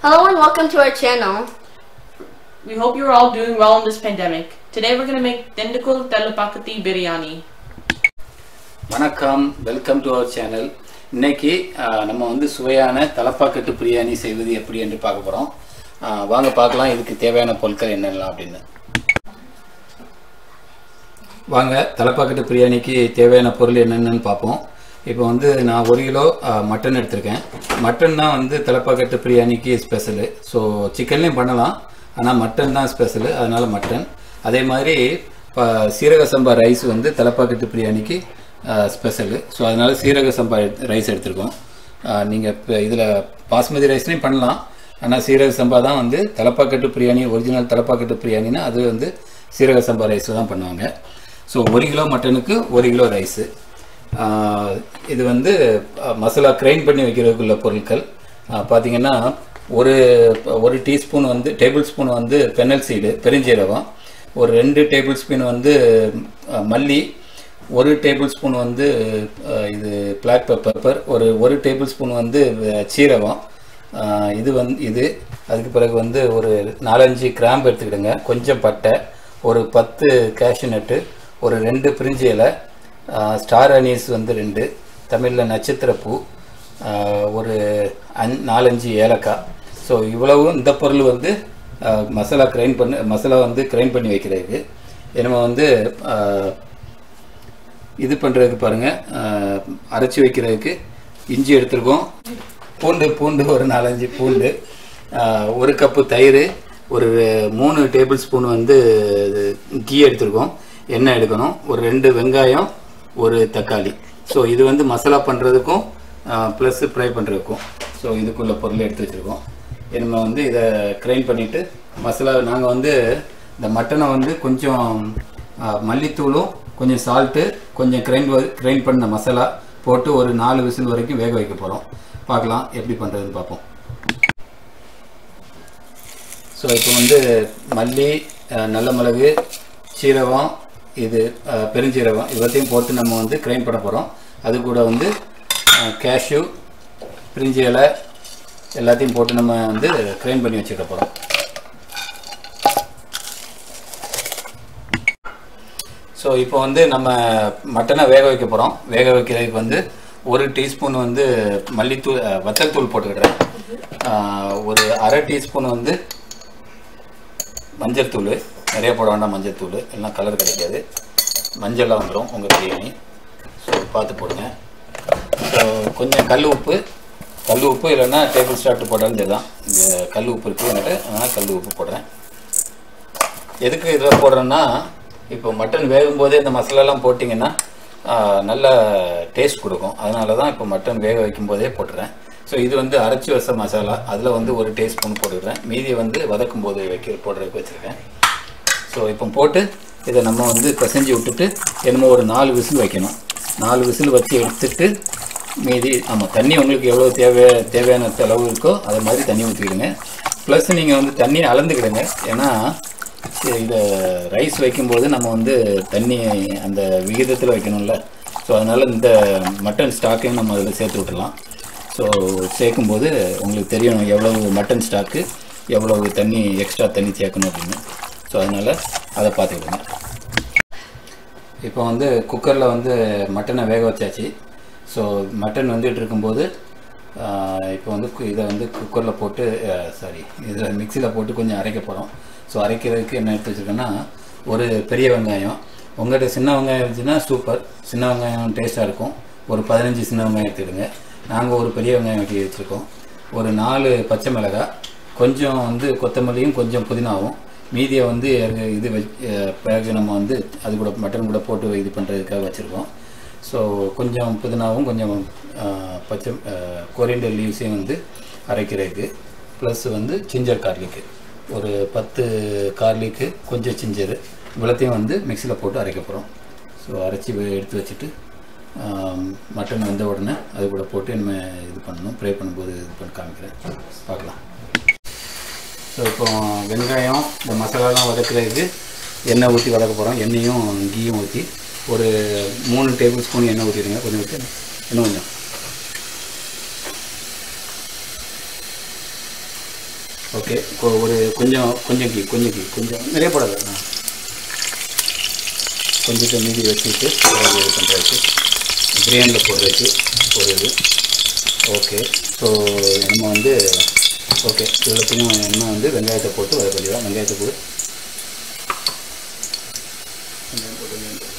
Hello and welcome to our channel. We hope you are all doing well in this pandemic. Today we're going to make Dendukul Telapakati Biryani. வணக்கம் welcome to our channel இன்னைக்கு ஆஹ், நம்ம வந்து சுவையான தலப்பாக்கட்டு பிரியாணி செய்வது எப்படி என்று பார்க்க போகிறோம் வாங்க பார்க்கலாம் இதுக்கு தேவையான பொருட்கள் என்னெல்லாம் அப்படின்னு வாங்க தலப்பாக்கட்டு பிரியாணிக்கு தேவையான பொருள் என்னென்னு பார்ப்போம் இப்போ வந்து நான் ஒரு கிலோ ஆஹ், மட்டன் எடுத்திருக்கேன் மட்டன் தான் வந்து தலப்பாக்கட்டு பிரியாணிக்கு ஸ்பெஷலு ஸோ சிக்கன்லேயும் பண்ணலாம் ஆனால் மட்டன் தான் ஸ்பெஷலு அதனால் மட்டன் அதே மாதிரி இப்போ சீரக சம்பா ரைஸ் வந்து தலப்பாக்கட்டு பிரியாணிக்கு ஸ்பெஷலு ஸோ அதனால் சீரக சம்பா ரைஸ் எடுத்திருக்கோம் நீங்கள் இப்போ இதில் பாஸ்மதி ரைஸ்லேயும் பண்ணலாம் ஆனால் சீரக சம்பா தான் வந்து தலப்பாக்கட்டு பிரியாணி ஒரிஜினல் தலப்பாக்கட்டு பிரியாணினா அது வந்து சீரக சம்பா ரைஸில் தான் பண்ணுவாங்க ஸோ ஒரு கிலோ மட்டனுக்கு ஒரு கிலோ ரைஸு ஆஹ் இது வந்து அஹ், மசாலா கிரைண்ட் பண்ணி வைக்கிறதுக்குள்ள பொருட்கள் ஆஹ், பார்த்தீங்கன்னா ஒரு ஒரு டீஸ்பூன் வந்து டேபிள் ஸ்பூன் வந்து பெனல் சீடு பெருஞ்சீரகம் ஒரு ரெண்டு டேபிள் ஸ்பூன் வந்து அஹ், மல்லி ஒரு டேபிள் ஸ்பூன் வந்து அஹ், இது பிளாக் பெப்பர் ஒரு ஒரு டேபிள் ஸ்பூன் வந்து அஹ், சீரகம் ஆஹ், இது வந்து இது அதுக்கு பிறகு வந்து ஒரு நாலஞ்சு கிராம்பு எடுத்துக்கிடுங்க கொஞ்சம் பட்டை ஒரு பத்து கேஷ்யூ நட்டு ஒரு ரெண்டு பிரிஞ்சி இலை ஆஹ், ஸ்டார் அனீஸ் வந்து ரெண்டு தமிழில் நட்சத்திரப்பூ ஆஹ், ஒரு அஞ் நாலஞ்சு ஏலக்காய் ஸோ இவ்வளவு இந்த பொருள் வந்து ஆஹ், மசாலா கிரைண்ட் பண்ணி மசாலா வந்து கிரைண்ட் பண்ணி வைக்கிறதுக்கு நம்ம வந்து ஆஹ், இது பண்ணுறதுக்கு பாருங்கள் அரைச்சி வைக்கிறதுக்கு இஞ்சி எடுத்துருக்கோம் பூண்டு பூண்டு ஒரு நாலஞ்சு பூண்டு ஆஹ், ஒரு கப்பு தயிர் ஒரு மூணு டேபிள் ஸ்பூன் வந்து கீ எடுத்துருக்கோம் எண்ணெய் எடுக்கணும் ஒரு ரெண்டு வெங்காயம் ஒரு தக்காளி ஸோ இது வந்து மசாலா பண்ணுறதுக்கும் ப்ளஸ் ஃப்ரை பண்ணுறதுக்கும் ஸோ இதுக்குள்ள பொருள் எடுத்து வச்சுருக்கோம் நம்ம வந்து இதை கிரைண்ட் பண்ணிவிட்டு மசாலா நாங்கள் வந்து இந்த மட்டனை வந்து கொஞ்சம் ஆ, மல்லித்தூளும் கொஞ்சம் சால்ட்டு கொஞ்சம் கிரைண்ட் கிரைண்ட் பண்ண மசாலா போட்டு ஒரு நாலு விசில் வரைக்கும் வேக வைக்க போகிறோம் பார்க்கலாம் எப்படி பண்ணுறதுன்னு பார்ப்போம் ஸோ இப்போ வந்து மல்லி ஆ, நல்ல மிளகு சீரகம் இது ஆ, பெருஞ்சீரகம் இவற்றையும் போட்டு நம்ம வந்து கிரைண்ட் பண்ண போகிறோம் அது கூட வந்து கேஷ்யூ பிரிஞ்சி இலை எல்லாத்தையும் போட்டு நம்ம வந்து கிரைண்ட் பண்ணி வச்சுக்க போகிறோம் ஸோ இப்போ வந்து நம்ம மட்டனை வேக வைக்க போகிறோம் வேக வைக்கிறதுக்கு வந்து ஒரு டீஸ்பூன் வந்து மல்லித்தூள் அஹ், வத்தல் தூள் போட்டுக்கிடுறேன் ஆஹ், ஒரு அரை டீஸ்பூன் வந்து மஞ்சள் தூள் நிறைய போட வேண்டாம் மஞ்சள் தூள் எல்லாம் கலர் கிடைக்காது மஞ்சள்லாம் வந்துடும் உங்கள் பிரியாணி ஸோ பார்த்து போடுங்க ஸோ கொஞ்சம் கல் உப்பு கல் உப்பு இல்லைன்னா டேபிள் ஸ்டார்ட் போட்டாலும் சரிதான் இங்க கல் உப்பு இருக்குது என்கிட்ட அதனால் கல் உப்பு போடுறேன் எதுக்கு இதில் போடுறேன்னா இப்போ மட்டன் வேகும் போதே இந்த மசாலாலாம் போட்டிங்கன்னா ஆ, நல்ல டேஸ்ட் கொடுக்கும் அதனால தான் இப்போ மட்டன் வேக வைக்கும் போதே போட்டுறேன் ஸோ இது வந்து அரைச்சி வச்ச மசாலா அதில் வந்து ஒரு டீஸ்பூன் போட்டுக்கிறேன் மீதியை வந்து வதக்கும் போது வைக்க போடுறதுக்கு வச்சுருக்கேன் ஸோ இப்போ போட்டு இதை நம்ம வந்து பிசைஞ்சு விட்டுட்டு என்னமோ ஒரு நாலு விசில் வைக்கணும் நாலு விசில் வச்சு எடுத்துட்டு மீதி ஆமாம் தண்ணி உங்களுக்கு எவ்வளோ தேவை தேவையான அளவு இருக்கோ அது மாதிரி தண்ணி ஊற்றிக்கிடுங்க ப்ளஸ் நீங்கள் வந்து தண்ணியை அளந்துக்கிடுங்க ஏன்னா சரி, இதை ரைஸ் வைக்கும்போது நம்ம வந்து தண்ணி அந்த விகிதத்தில் வைக்கணும்ல ஸோ அதனால் இந்த மட்டன் ஸ்டாக்கையும் நம்ம அதில் சேர்த்து விட்டுறலாம் ஸோ சேர்க்கும்போது உங்களுக்கு தெரியும் எவ்வளவு மட்டன் ஸ்டாக்கு எவ்வளவு தண்ணி எக்ஸ்ட்ரா தண்ணி சேர்க்கணும் அப்படின்னு ஸோ அதனால் அதை பார்த்துக்கிடுங்க இப்போ வந்து குக்கரில் வந்து மட்டனை வேக வச்சாச்சு ஸோ மட்டன் வந்துட்டு இருக்கும்போது ஆஹ், இப்போ வந்து கு- இதை வந்து குக்கரில் போட்டு சாரி இதில் மிக்சியில் போட்டு கொஞ்சம் அரைக்க போகிறோம் ஸோ அரைக்கிறதுக்கு என்ன எடுத்து வச்சுருக்கேன்னா ஒரு பெரிய வெங்காயம் உங்கள்கிட்ட சின்ன வெங்காயம் இருந்துச்சுன்னா சூப்பர் சின்ன வெங்காயம் டேஸ்ட்டாக இருக்கும் ஒரு பதினஞ்சு சின்ன வெங்காயம் எடுத்துக்கிடுங்க நாங்கள் ஒரு பெரிய வெங்காயம் வெட்டி வச்சுருக்கோம் ஒரு நாலு பச்சை மிளகாய் கொஞ்சம் வந்து கொத்தமல்லியும் கொஞ்சம் புதினாவும் மீதியை வந்து எ- இது வச்- அஹ் பிறகு நம்ம வந்து அது கூட மட்டன் கூட போட்டு இது பண்ணுறதுக்காக வச்சுருக்கோம் ஸோ கொஞ்சம் புதினாவும் கொஞ்சம் அஹ், பச்சை கொரியண்டர் லீவ்ஸையும் வந்து அரைக்கிறதுக்கு ப்ளஸ் வந்து சிஞ்சர் கார்லிக்கு ஒரு பத்து கார்லிக்கு கொஞ்சம் சிஞ்சரு இவ்வளோத்தையும் வந்து மிக்சியில் போட்டு அரைக்க போகிறோம் ஸோ அரைச்சி வெ- எடுத்து வச்சுட்டு ஆம், மட்டன் வந்த உடனே அது கூட போட்டு நம்ம இது பண்ணணும் ப்ரே பண்ணும்போது இது பண்ணி காமிக்கிறேன் பார்க்கலாம் ஸோ இப்போ வெங்காயம் இந்த மசாலாலாம் வதக்குறதுக்கு எண்ணெய் ஊற்றி வதக்க போகிறோம் எண்ணெயும் கீயும் ஊற்றி ஒரு மூணு டேபிள் ஸ்பூன் எண்ணெய் ஊற்றிடுங்க கொஞ்சம் ஊற்றி இன்னும் கொஞ்சம் ஓகே ஒரு கொஞ்சம் கொஞ்சம் கீ கொஞ்சம் கீ கொஞ்சம் நிறைய போடாத ஆ. கொஞ்சத்தை மீதி வச்சுட்டு பிறகு இது பண்ணுறதுக்கு பிரியாணியில் போடுறதுக்கு ஒரு இது ஓகே ஸோ நம்ம வந்து ஓகே எல்லாத்தையும் என்ன வந்து வெங்காயத்தை போட்டு வர வேண்டியதான் வெங்காயத்தை போடு வெங்காயம் போட்டு வெங்காயம் போடு.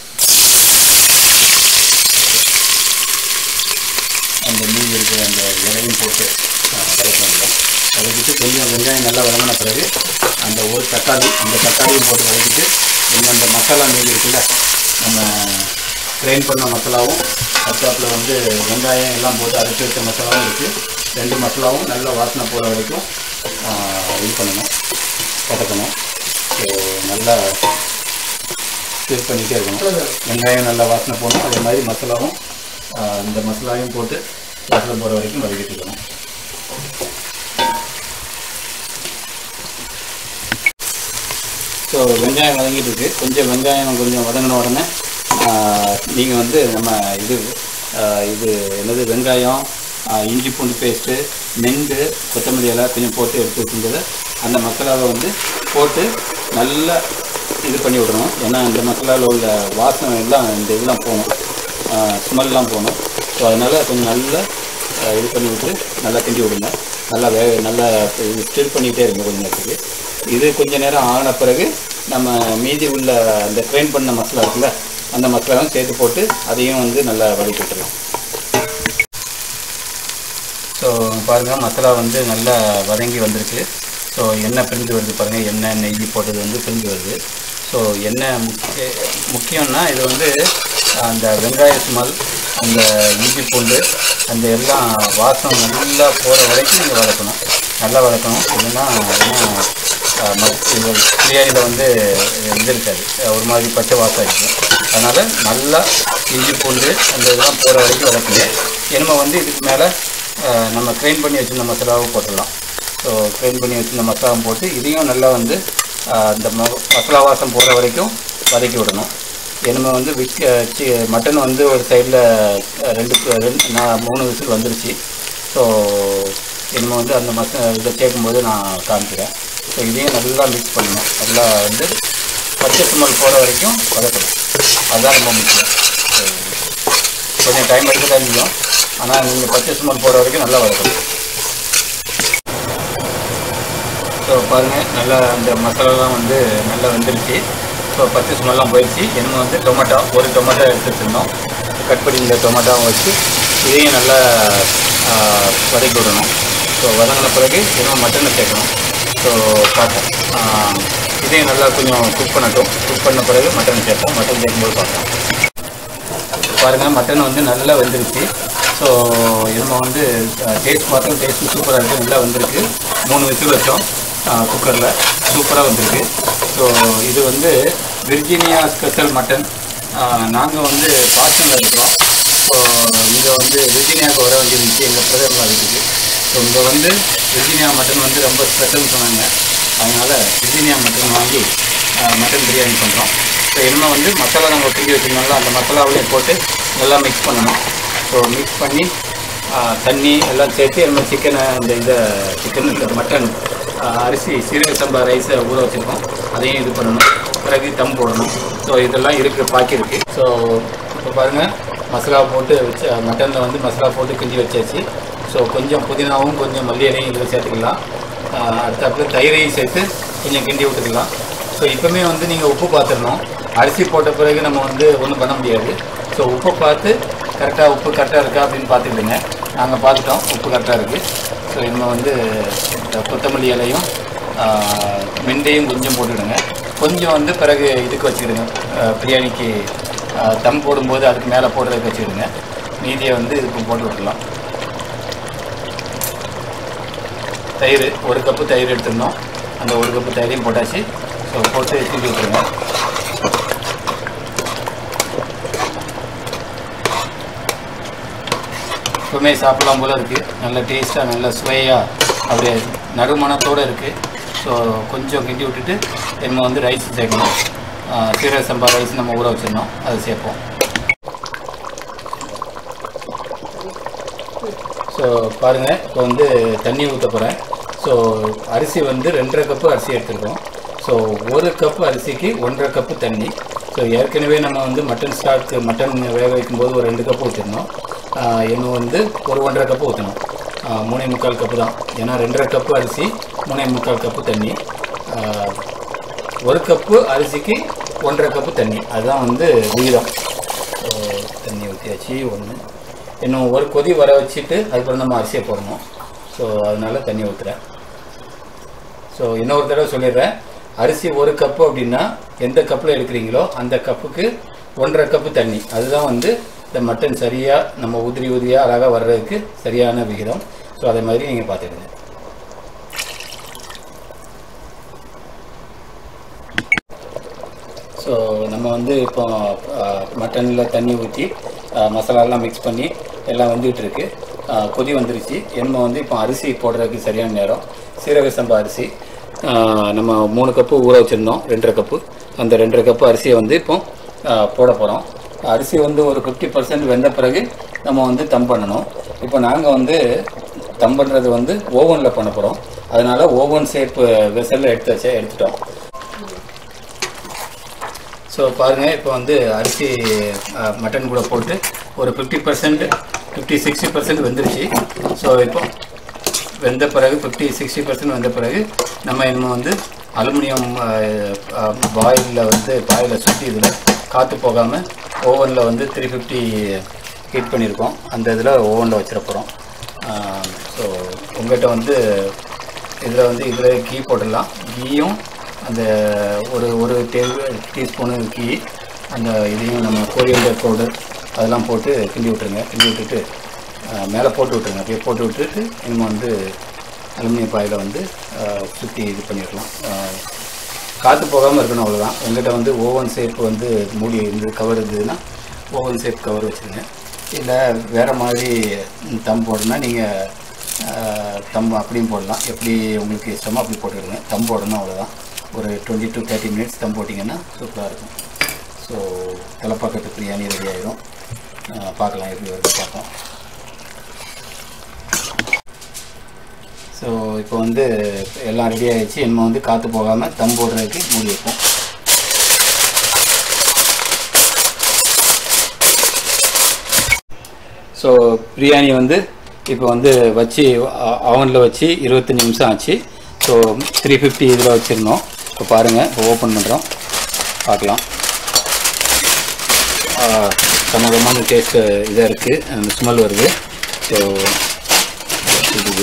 அந்த மீதி இருக்கிற அந்த இலையும் போட்டு வதக்க வேண்டியதான் வதக்கிட்டு கொஞ்சம் வெங்காயம் நல்லா வதங்கின பிறகு அந்த ஒரு தக்காளி அந்த தக்காளியும் போட்டு வதக்கிட்டு இன்னும் அந்த மசாலா மீதி இருக்குல்ல நம்ம கிரைண்ட் பண்ண மசாலாவும் பச்சாப்பில் வந்து வெங்காயம் எல்லாம் போட்டு அரைச்சி வச்ச மசாலாவும் இருக்குது ரெண்டு மசாலாவும் நல்லா வாசனை போகிற வரைக்கும் ஆ, இது பண்ணணும் வதக்கணும் ஸோ நல்லா ஸ்டிர் பண்ணிகிட்டே இருக்கணும் வெங்காயம் நல்லா வாசனை போகணும் அதே மாதிரி மசாலாவும் ஆ, இந்த மசாலாவையும் போட்டு வாசனை போகிற வரைக்கும் வதக்கிட்டு இருக்கணும் ஸோ வெங்காயம் வதங்கிட்டு இருக்கு கொஞ்சம் வெங்காயம் கொஞ்சம் வதங்கின உடனே நீங்கள் வந்து நம்ம இது ஆ, இது என்னது வெங்காயம் ஆ, இஞ்சி பூண்டு பேஸ்ட்டு நெண்டு கொத்தமல்லி எல்லாம் கொஞ்சம் போட்டு எடுத்து வச்சுருந்ததை அந்த மசாலாவை வந்து போட்டு நல்லா இது பண்ணி விடணும் ஏன்னா அந்த மசாலாவில் உள்ள வாசனை எல்லாம் இந்த இதெல்லாம் போகணும் ஸ்மெல்லாம் போகணும் ஸோ அதனால் கொஞ்சம் நல்லா ஆ, இது பண்ணி விட்டு நல்லா கிண்டி விடுங்க நல்லா வே நல்லா இது ஸ்டிர் பண்ணிகிட்டே இருங்க கொஞ்சம் நேரத்துக்கு இது கொஞ்ச நேரம் ஆன பிறகு நம்ம மீதி உள்ள அந்த ட்ரெயின் பண்ண மசாலா இருக்குல்ல அந்த மசாலாவும் சேர்த்து போட்டு அதையும் வந்து நல்லா வதக்கி விட்டுருலாம் ஸோ பாருங்கள் மசாலா வந்து நல்லா வதங்கி வந்திருக்கு ஸோ எண்ணெய் பிரிஞ்சு வருது பாருங்கள் எண்ணெய் நெய் போட்டது வந்து பிரிஞ்சு வருது ஸோ எண்ணெய் முக்கிய முக்கியம்னா இது வந்து அந்த வெங்காய ஸ்மெல் அந்த இஞ்சி பூண்டு அந்த எல்லாம் வாசம் நல்லா போகிற வரைக்கும் நீங்கள் வதக்கணும் நல்லா வதக்கணும் இல்லைன்னா ஏன்னா ஆஹ், மத் இந்த பிரியாணியில் வந்து இது இருக்காது ஒரு மாதிரி பச்சை வாசம் இருக்கும் அதனால் நல்லா இஞ்சி பூண்டு அந்த இதெல்லாம் போகிற வரைக்கும் வதக்குங்க இனிமே வந்து இதுக்கு மேலே நம்ம க்ரைண்ட் பண்ணி வச்சிருந்த மசாலாவை போட்டுடலாம் ஸோ க்ரைண்ட் பண்ணி வச்சிருந்த மசாலாவும் போட்டு இதையும் நல்லா வந்து ஆஹ், இந்த ம- மசாலா வாசம் போகிற வரைக்கும் வதக்கி விடணும் இனிமே வந்து விக் சி மட்டன் வந்து ஒரு சைடில் ரெண்டு ரெண்டு நான் மூணு விசில் வந்துருச்சு ஸோ இனிமே வந்து அந்த மச இதை சேர்க்கும்போது நான் காமிக்கிறேன் ஸோ இதையும் நல்லா மிக்ஸ் பண்ணணும் நல்லா வந்து பச்சை சுமல் போகிற வரைக்கும் வதக்கணும் அதுதான் ரொம்ப முக்கியம் So, கொஞ்சம் டைம் எடுக்க தான் செய்யும் ஆனால் நீங்கள் பச்சை சுமல் போகிற வரைக்கும் நல்லா வதக்கணும் ஸோ பாருங்கள் நல்லா அந்த மசாலாலாம் வந்து நல்லா வெந்துருச்சு ஸோ பச்சை ஸ்மெல்லாம் போயிடுச்சு இன்னும் வந்து டொமேட்டோ ஒரு டொமேட்டோ எடுத்து வச்சுருந்தோம் கட் பண்ணி இந்த டொமேட்டோவை வச்சு இதையும் நல்லா ஆ, வதக்கி விடணும் ஸோ வதங்கின பிறகு இன்னும் மட்டனை சேர்க்கணும் ஸோ பார்த்தோம் ஆ, இதையும் நல்லா கொஞ்சம் குக் பண்ணட்டும் குக் பண்ண பிறகு மட்டன் சேர்ப்போம் மட்டன் சேர்க்கும்போது பார்த்தோம் பாருங்கள் மட்டன் வந்து நல்லா வெந்துருச்சு ஸோ நம்ம வந்து டேஸ்ட் பார்த்தோம் டேஸ்ட் சூப்பராக இருக்குது நல்லா வந்திருக்கு மூணு விசில் வச்சோம் குக்கரில் சூப்பராக வந்திருக்கு ஸோ இது வந்து விர்ஜீனியா ஸ்பெஷல் மட்டன் நாங்கள் வந்து பாஸ்டனில் இருக்கிறோம் ஸோ இங்கே வந்து விர்ஜீனியாவுக்கு வர வேண்டியிருந்துச்சு எங்கள் பிரதமர் வீட்டுக்கு ஸோ இங்கே வந்து விர்ஜீனியா மட்டன் வந்து ரொம்ப ஸ்பெஷல்னு சொன்னாங்க அதனால் விர்ஜீனியா மட்டன் வாங்கி மட்டன் பிரியாணி பண்ணுறோம் ஸோ இனிமேல் வந்து மசாலா நம்ம கிண்டி வச்சுருந்தோம்ல அந்த மசாலாவையும் போட்டு நல்லா மிக்ஸ் பண்ணணும் ஸோ மிக்ஸ் பண்ணி ஆ, தண்ணி எல்லாம் சேர்த்து நம்ம சிக்கனை அந்த இதை சிக்கன் இல்லை மட்டன் ஆ, அரிசி சீரக சம்பா ரைஸை ஊற வச்சுருக்கோம் அதையும் இது பண்ணணும் பிறகு தம் போடணும் ஸோ இதெல்லாம் இருக்குது பாக்கி இருக்குது ஸோ இப்போ பாருங்கள் மசாலா போட்டு வச்சு மட்டனில் வந்து மசாலா போட்டு கிண்டி வச்சாச்சு ஸோ கொஞ்சம் புதினாவும் கொஞ்சம் மல்லி இலையும் இதில் சேர்த்துக்கலாம் ஆஹ் அடுத்தாப்புல தயிரையும் சேர்த்து கொஞ்சம் கிண்டி விட்டுக்கலாம் ஸோ இப்போவுமே வந்து நீங்கள் உப்பு பார்த்துடணும் அரிசி போட்ட பிறகு நம்ம வந்து ஒன்றும் பண்ண முடியாது ஸோ உப்பை பார்த்து கரெக்டாக உப்பு கரெக்டாக இருக்கா அப்படின்னு பார்த்துக்கிடுங்க நாங்கள் பார்த்துட்டோம் உப்பு கரெக்டாக இருக்குது ஸோ இன்னும் வந்து இந்த கொத்தமல்லி இலையும் ஆஹ் மெண்டையும் கொஞ்சம் போட்டுக்கிடுங்க கொஞ்சம் வந்து பிறகு இதுக்கு வச்சுக்கிடுங்க ஆஹ் பிரியாணிக்கு ஆஹ் தம் போடும்போது அதுக்கு மேலே போடுறதுக்கு வச்சுக்கிடுங்க மீதியை வந்து இதுக்கு போட்டு விட்டுலாம் தயிர் ஒரு கப்பு தயிர் எடுத்துருந்தோம் அந்த ஒரு கப்பு தயிரையும் போட்டாச்சு ஸோ போட்டு கிண்டி விட்டுருங்க எப்பவுமே சாப்பிடலாம் போல இருக்குது நல்ல டேஸ்ட்டாக நல்ல சுவையாக அப்படியே நறுமணத்தோடு இருக்குது ஸோ கொஞ்சம் கிண்டி விட்டுட்டு நம்ம வந்து ரைஸ் சேர்க்கணும் ஆஹ் சீரக சம்பா ரைஸ் நம்ம ஊற வச்சிருந்தோம் அதை சேர்ப்போம் ஸோ பாருங்கள் இப்போ வந்து தண்ணி ஊற்ற போகிறேன் ஸோ அரிசி வந்து ரெண்டரை கப்பு அரிசி எடுத்துருக்கோம் ஸோ ஒரு கப்பு அரிசிக்கு ஒன்றரை கப்பு தண்ணி ஸோ ஏற்கனவே நம்ம வந்து மட்டன் ஸ்டாக் மட்டன் வேக வைக்கும்போது ஒரு ரெண்டு கப்பு ஊற்றிருந்தோம் இன்னும் வந்து ஒரு ஒன்றரை கப்பு ஊற்றணும் மூணே முக்கால் கப்பு தான் ஏன்னா ரெண்டரை கப்பு அரிசி மூணே முக்கால் கப்பு தண்ணி ஆஹ், ஒரு கப்பு அரிசிக்கு ஒன்றரை கப்பு தண்ணி அதுதான் வந்து விகிதம் ஸோ தண்ணி ஊற்றியாச்சு ஒன்று இன்னும் ஒரு கொதி வர வச்சுட்டு அதுக்கப்புறம் நம்ம அரிசியை போடணும் ஸோ அதனால தண்ணி ஊற்றுறேன் ஸோ இன்னொரு தடவை சொல்லிடுறேன் அரிசி ஒரு கப்பு அப்படின்னா எந்த கப்பில் எடுக்கிறீங்களோ அந்த கப்புக்கு ஒன்றரை கப்பு தண்ணி அதுதான் வந்து இந்த மட்டன் சரியாக நம்ம உதிரி உதிரியாக அழகாக வர்றதுக்கு சரியான விகிதம் ஸோ அதே மாதிரி நீங்கள் பார்த்துடுங்க ஸோ நம்ம வந்து இப்போ மட்டனில் தண்ணி ஊற்றி மசாலாலாம் மிக்ஸ் பண்ணி எல்லாம் வந்துகிட்டு இருக்கு ஆஹ் கொதி வந்துருச்சு எண்ணெய் வந்து இப்போ அரிசி போடுறதுக்கு சரியான நேரம் சீரக சம்பா அரிசி ஆஹ் நம்ம மூணு கப்பு ஊற வச்சுருந்தோம் ரெண்டரை கப்பு அந்த ரெண்டரை கப்பு அரிசியை வந்து இப்போ ஆஹ் போட போகிறோம் அரிசி வந்து ஒரு ஃபிஃப்டி பர்சன்ட் வெந்த பிறகு நம்ம வந்து தம் பண்ணணும் இப்போ நாங்கள் வந்து தம் பண்ணுறது வந்து ஓவனில் பண்ண போகிறோம் அதனால் ஓவன் ஷேப் வெசலில் எடுத்து வச்சா எடுத்துட்டோம் ஸோ பாருங்கள் இப்போ வந்து அரிசி அஹ், மட்டன் கூட போட்டு ஒரு fifty percent fifty sixty percent வெந்துருச்சு ஸோ இப்போ வெந்த பிறகு ஃபிஃப்டி சிக்ஸ்டி பர்சன்ட் வெந்த பிறகு நம்ம இன்னும் வந்து அலுமினியம் பாயிலில் வந்து பாயிலில் சுற்றி இதில் காற்று போகாமல் ஓவனில் வந்து த்ரீ ஃபிஃப்டி ஹீட் பண்ணியிருக்கோம் அந்த இதில் ஓவனில் வச்சிட போகிறோம் ஸோ உங்கள்கிட்ட வந்து இதில் வந்து இதில் கீ போட்டுடலாம் கீயும் அந்த ஒரு ஒரு டேபிள் டீஸ்பூனு கீ அந்த இதையும் நம்ம கோரியண்டர் பவுடர் அதெல்லாம் போட்டு கிண்டி விட்டுருங்க கிண்டி விட்டுட்டு அஹ், மேலே போட்டு விட்டுருங்க அப்படியே போட்டு விட்டுட்டு இன்னும் வந்து அலுமினியம் பாயில் வந்து சுற்றி இது பண்ணிடலாம் அஹ், காற்று போகாமல் இருக்கணும் அவ்வளோதான் எங்கிட்ட வந்து ஓவன் ஷேப் வந்து மூடி இருந்து கவர் இருந்ததுன்னா ஓவன் ஷேப் கவர் வச்சுருங்க இல்லை வேறு மாதிரி தம் போடணும்னா நீங்கள் தம் அப்படியும் போடலாம் எப்படி உங்களுக்கு இஷ்டமோ அப்படி போட்டுக்கிடுங்க தம் போடணும் அவ்வளோதான் ஒரு டுவெண்ட்டி டு தேர்ட்டி மினிட்ஸ் தம் போட்டிங்கன்னா சூப்பராக இருக்கும் ஸோ தலைப்பாக்கட்டு பிரியாணி ரெடி ஆயிடும் அஹ் பார்க்கலாம் எப்படி வருது பார்ப்போம் ஸோ இப்போ வந்து எல்லாம் ரெடி ஆயிடுச்சு நம்ம வந்து காற்று போகாமல் தம் போடுறதுக்கு மூடி வைப்போம் ஸோ பிரியாணி வந்து இப்போ வந்து வச்சு அவனில் வச்சு இருபத்தஞ்சி நிமிஷம் ஆச்சு ஸோ த்ரீ ஃபிஃப்டி இதில் வச்சுருந்தோம் இப்போ பாருங்கள் இப்போ ஓப்பன் பண்ணுறோம் பார்க்கலாம் சமகமான டேஸ்ட்டு இதாக இருக்குது அந்த ஸ்மெல் வருது ஸோ இது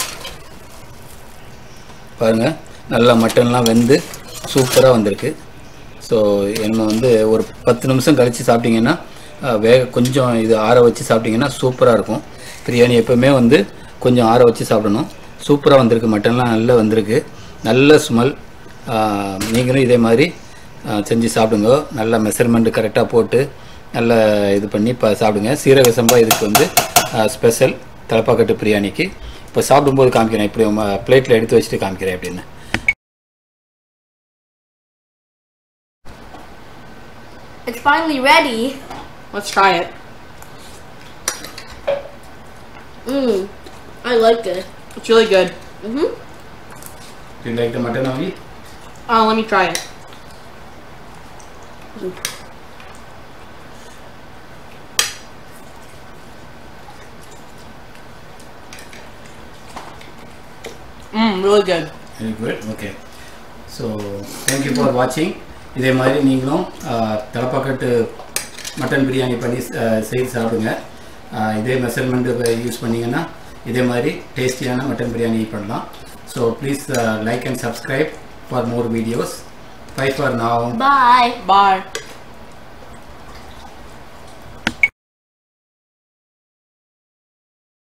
பாருங்கள் நல்லா மட்டன்லாம் வெந்து சூப்பராக வந்திருக்கு ஸோ என்ன வந்து ஒரு பத்து நிமிஷம் கழித்து சாப்பிட்டீங்கன்னா அஹ், வேக கொஞ்சம் இது ஆற வச்சு சாப்பிட்டீங்கன்னா சூப்பராக இருக்கும் பிரியாணி எப்போவுமே வந்து கொஞ்சம் ஆற வச்சு சாப்பிடணும் சூப்பராக வந்திருக்கு மட்டன்லாம் நல்லா வந்திருக்கு நல்ல ஸ்மெல் நீங்களும் இதே மாதிரி அஹ், செஞ்சு சாப்பிடுங்க நல்ல மெஷர்மெண்ட் கரெக்டாக போட்டு நல்லா இது பண்ணி இப்போ சாப்பிடுங்க சீரக சம்பா இதுக்கு வந்து ஸ்பெஷல் தலப்பாக்கட்டு பிரியாணிக்கு இப்போ சாப்பிடும்போது காமிக்கிறேன் இப்படி பிளேட்டில் எடுத்து வச்சுட்டு காமிக்கிறேன் அப்படின்னு It's finally ready. Let's try it. Mmm. I like it. It's really good. Mm-hmm. You like the mutton only? Oh, let me try it. Mmm, really good. Very good okay so thank you for வாட்சிங் இதே மாதிரி நீங்களும் தலைப்பாக்கட்டு mutton biryani பண்ணி அஹ், செய்து சாப்பிடுங்க அஹ், இதே measurement use பண்ணிங்கன்னா இதே மாதிரி டேஸ்டியான மட்டன் பிரியாணி பண்ணலாம் so please like and subscribe for more videos bye for now Bye. Bye.